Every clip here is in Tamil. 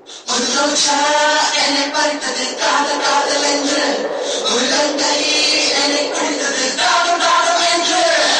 ஒரு ரோஜா என்னை பறித்தது காதல் காதல் என்று ஒரு கங்கை என்னை குடித்தது தாகம் தாகம் என்று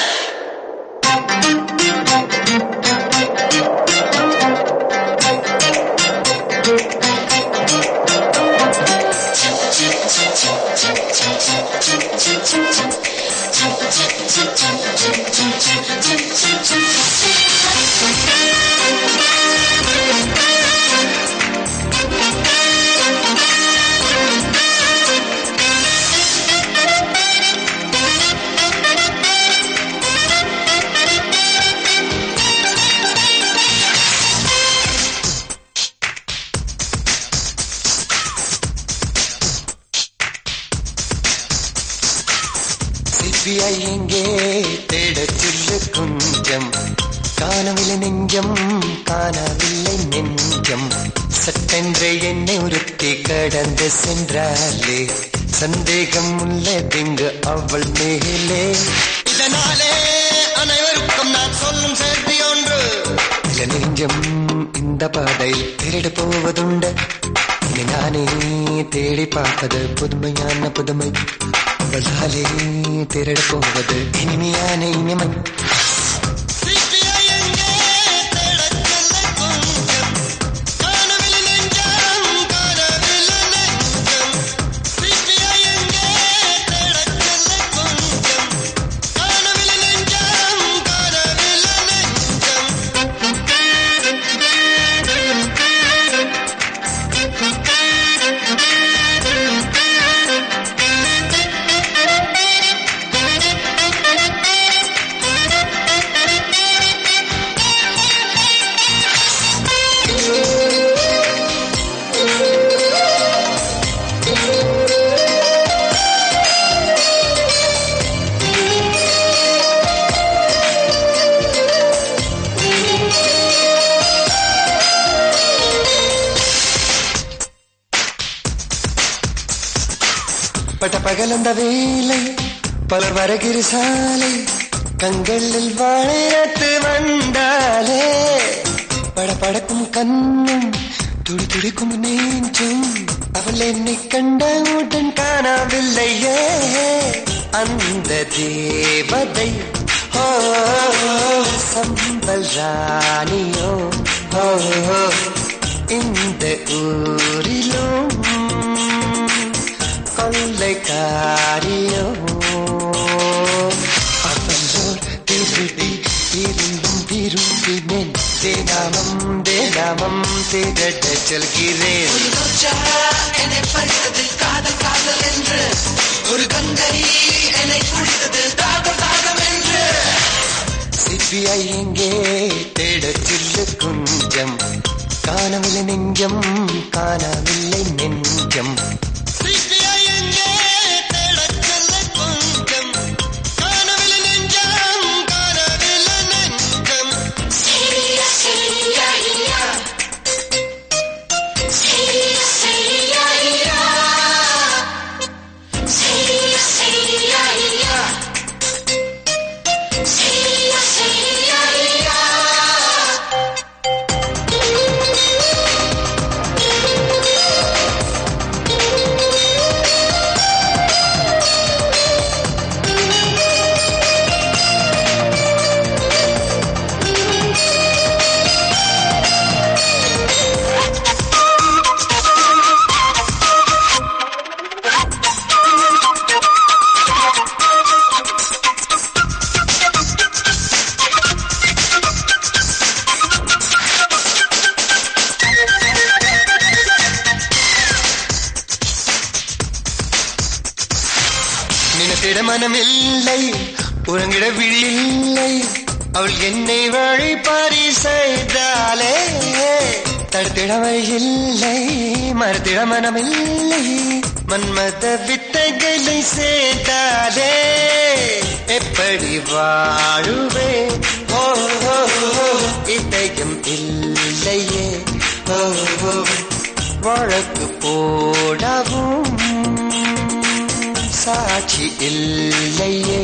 சிபிஐ எங்கே தேடச் சொல்லு கொஞ்சம் காணவில்லை நெஞ்சம் காணவில்லை நெஞ்சம் சட்டென்று என்னை உறுத்தி கடந்து சென்றாலே சந்தேகம் உள்ளதிங்கு அவள் மேலே இதனாலே அனைவருக்கும் நான் சொல்லும் செய்தி ஒன்று இல்ல நெஞ்சம் இந்த பாதை திருடு போவதுண்டு இனி நானே தேடி பார்ப்பது புதுமையான புதுமை அவளாலே திருட போவது இனிமையான இனிமை பட்ட பகலந்த வேலை பலர் வருகிற சாலை கண்களில் வாழையத்து வந்தாலே படபடக்கும் கண்ணும் துடி துடிக்கும் நெஞ்சும் அவள் என்னை கண்டவுடன் காணவில்லையே அந்த தேவதை ஓ சம்பல் ராணியோ ஓ இந்த ஊரிலும் கொள்ளைக்காரியோ அவளோர் திருடி இருந்தும் விரும்பினேன் தேனாமம் தேனாமம் தேடட்ட செல்கிறேன் ஒரு ரோஜா என்னை பறித்தது காதல் காதல் என்று ஒரு கங்கை என்னை குடித்தது தாகம் தாகம் என்று சிபிஐ எங்கே தேடச் சொல்லு கொஞ்சம் காணவில்லை நெஞ்சம் காணவில்லை நெஞ்சம் Seria, seria, ia. Seria, seria, ia. Seria, seria, ia. Seria, seria, ia. நினைத்திட மனமில்லை உறங்கிட விழில்லை அவள் என்னை வழி பறி செய்தாலே தடுத்திட வழியில்லை மறுத்திட மனமில்லை மன்மத வித்தைகளை சேர்த்தாலே எப்படி வாழுவே ஓ ஓ, ஓ, இதயம் இல்லையே ஓ ஓ, வழக்கு போடவும் சாட்சி இல்லையே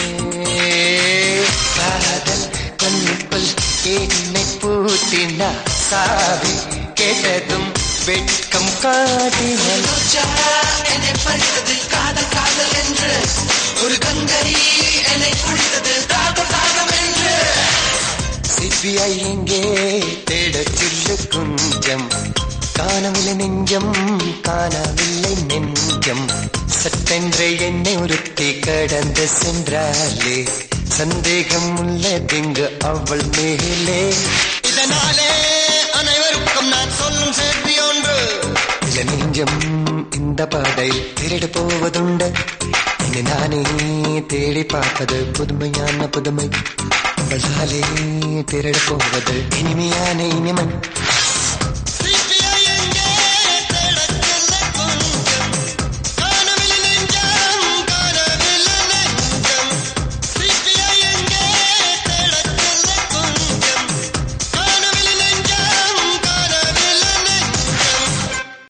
காதல் கண்ணுக்குள் என்னை பூட்டினா சாவி கேட்டதும் வெட்கம் காட்டினல் ரோஜா என்னை பறித்தது காதல் காதல் என்று ஒரு கங்கை என்னை குடித்தது தாகம் தாகம் என்று சிபிஐ எங்கே தேடச் சொல்லு குஞ்சம் காணவில்லை நெஞ்சம் காணவில்லை நெஞ்சம் சட்டென்று என்னை ஒருத்தி கடந்து சென்றாலே சந்தேகம் உள்ளதிங்கு அவள் மேலே இதனாலே அனைவருக்கும் நான் சொல்லும் செய்தி ஒன்று இல்ல நெஞ்சம் இந்த பாடை திருடு போவதுண்டு என்னை நானே தேடி பார்ப்பது புதுமையான புதுமை அவளாலே திருடு போவது இனிமையான இனிமை